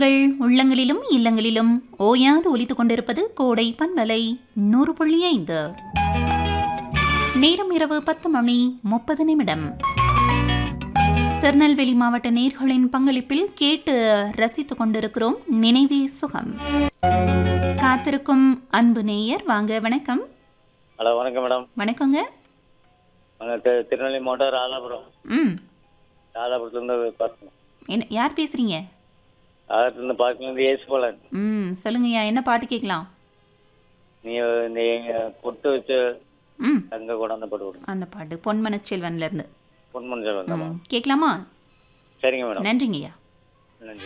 உங்கள் உள்ளங்களிலும் இல்லங்களிலும் ஓயாது ஒலித்துக் கொண்டிருப்பது கோடை பன்மலை நூறு புள்ளி ஐந்து நேரம் இரவு பத்து மணி முப்பது நிமிடம் திருநெல்வேலி மாவட்ட நேர்களின் பங்களிப்பில் கேட்டு ரசித்துக் கொண்டிருக்கிறோம் நினைவே சுகம் காத்திருக்கும் அன்பு நேயர் வாங்க வணக்கம் ஹலோ வணக்கம் மேடம் வணக்கங்க நாங்கள் திரு திருநெல்வேலி மாவட்டம் ராதாபுரம் ம் ராதாபுரத்துலேருந்து பார்க்கணும் என்ன யார் பேசுறீங்க ராதாபுரத்துலேருந்து பார்க்கலேருந்து ஏசு போலன் ம் சொல்லுங்கய்யா என்ன பாட்டு கேட்கலாம் நீ நீ பொட்டு வச்சு ம் தங்க கொண்டாந்து போட்டு விடுங்க அந்த பாட்டு பொன்மனச் செல்வன்ல இருந்து பொன்மன் சொல்லுங்க ம், கேட்கலாமா சரிங்க மேடம் நன்றிங்கய்யா நன்றி